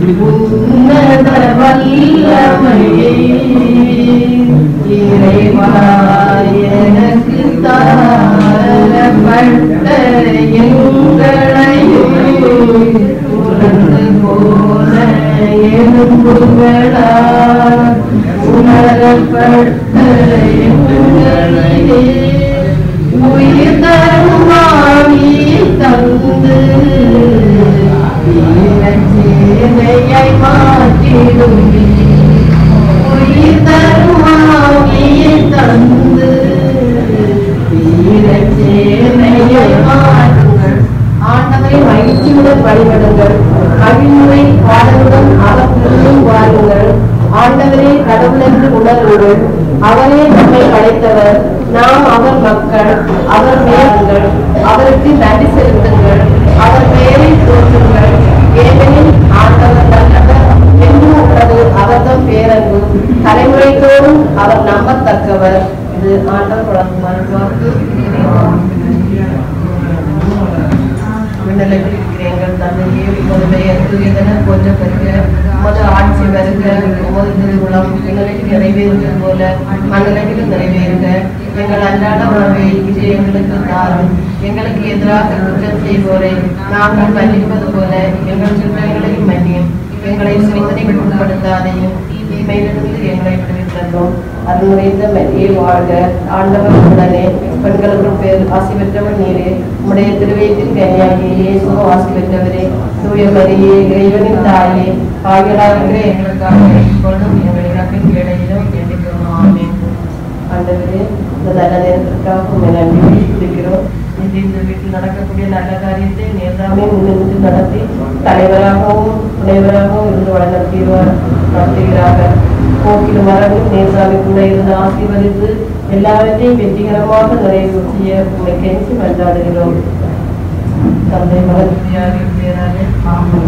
உன்னத வல்லமையே இறைவா எனக்கு தாரப்பட்ட எங்களையும் உணர்ந்து போன எலும்புகளால் உணரப்பட்ட எங்களையே உயிர் தருமாவி தந்து சேனையை மாற்றிடுமே உயிர் தருமாவி தந்து சேனையை மாற்றுங்கள் ஆண்டவரை மகிழ்ச்சியுடன் வழிபடுங்கள் மகிழ்வுரை பாடலுடன் அவர்களுடன் வாருங்கள் ஆண்டவரே கடவுள் என்று உணருங்கள் அவரே நம்மை படைத்தவர் நாம் அவர் மக்கள் அவர் மேலுங்கள் அவருக்கு நன்றி செலுத்துங்கள் அவர் பெயரை தோற்றுங்கள் ஏனெனில் ஆண்டவர் நல்லவர் என்றும் உள்ளது அவர்தம் பேரன்பு தலைமுறை தோறும் அவர் நம்பத்தக்கவர் இது ஆண்டவர் வழங்கும் அருள்வாக்கு விண்ணலையில் இருக்கிற எங்கள் தந்தையே உமது பெயர் தூயதென போற்ற பெருக உமது ஆட்சி வருக உமது திருவுளம் எங்களுக்கு நிறைவேறுவது போல மண்ணுலகிலும் நிறைவேறுக எங்கள் அன்றாட உணவை இது எங்களுக்கு தாரும் எங்களுக்கு எதிராக குற்றம் செய்வோரை நாங்கள் மன்னிப்பது போல எங்கள் குற்றங்களையும் மன்னியும் எங்களை சிந்தனைக்கு உட்படுத்தாதையும் தீமையிலிருந்து எங்களை விடுவித்தோம் அது நிறைந்த மரியே வாழ்க ஆண்டவர் உடனே பெண்களுக்கு பேர் ஆசி பெற்றவர் நீரே உம்முடைய திருவயத்தின் கன்னியாகிய இயேசுவும் ஆசி பெற்றவரே தூய மரியே இறைவனின் தாயே ஆகியலாகிற எங்களுக்காக இப்பொழுதும் எங்கள் இறப்பின் வேளையிலும் எண்ணிக்கிறோம் ஆமென் ஆண்டவரே இந்த நல்ல நேரத்திற்காக உண்மை நன்றி இருக்கிறோம் இது இந்த வீட்டில் நடக்கக்கூடிய நல்ல காரியத்தை நேர்தாமே முன்னின்று நடத்தி தலைவராகவும் துணைவராகவும் இருந்து வழிநடத்திடுவார் நடத்துகிறார்கள் போக்கில் மரபும் நேசாமிக்குள்ள இருந்து ஆசீர்வதித்து எல்லாவற்றையும் வெற்றிகரமாக நிறைவு செய்ய உங்களை கெஞ்சி கொண்டாடுகிறோம் தந்தை மகன் பேராலே ஆமாம்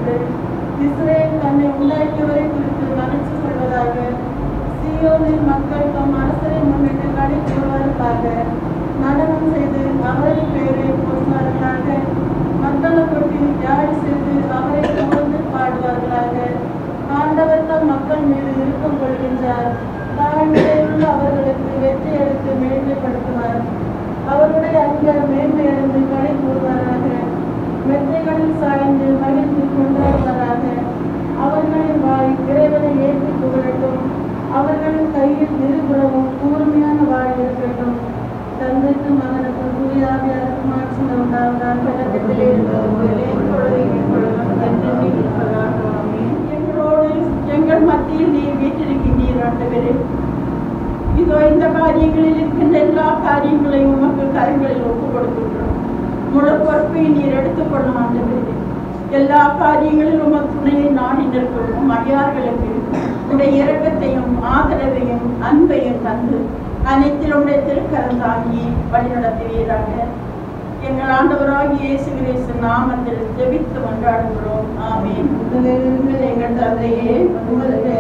கொண்டு இஸ்ரேல் தன்னை உண்டாக்கியவரை குறித்து மகிழ்ச்சி கொள்வதாக சீயோனில் மக்கள் தம் அரசரை முன்னிட்டு களி கூறுவார்களாக நடனம் செய்து அவரது பெயரை போற்றுவார்களாக மக்களை கொட்டி ஜாடி செய்து அவரை புகழ்ந்து பாடுவார்களாக ஆண்டவர் தம் மக்கள் மீது விருப்பம் கொள்கின்றார் தாழ்நிலையுள்ள அவர்களுக்கு வெற்றி எடுத்து மேன்மைப்படுத்துவார் அவருடைய அங்கர் மேன்மையடைந்து களி கூறுவாராக மெத்தைகளில் சாய்ந்து மகிழ்ந்து கொண்டாடுவாராக அவர்களின் வாய் இறைவனை ஏற்றி புகழட்டும் அவர்களின் கையில் இருபுறமும் கூர்மையான வாய் இருக்கட்டும் தந்தைக்கும் மகனுக்கும் தூயாவியாருக்கும் ஆட்சி உண்டாவதாக தொடக்கத்திலே இருந்தது போல இப்பொழுதும் எப்பொழுதும் என்றென்றும் இருப்பதாக. ஆமென். எங்களோடு எங்கள் மத்தியில் நீர் வீட்டிருக்கின்றீர் ஆண்டவரே இதோ இந்த காரியங்களில் இருக்கின்ற எல்லா காரியங்களையும் உமக்கு கரங்களில் ஒப்புக் கொடுக்கின்றோம் முழு பொறுப்பை நீர் எடுத்துக்கொள்ளும் ஆண்டவரே எல்லா காரியங்களிலும் உமக்கு துணையை நாடி நிற்கும் உம் அடியார்களுக்கு உடைய இரக்கத்தையும் ஆதரவையும் அன்பையும் தந்து அனைத்திலும் உடைய திருக்கரம் தாங்கி வழிநடத்துவீராக எங்கள் ஆண்டவராகிய இயேசு கிறிஸ்து நாமத்தில் ஜெபித்து கொண்டாடுகிறோம் ஆமென் எங்கள் தந்தையே உமது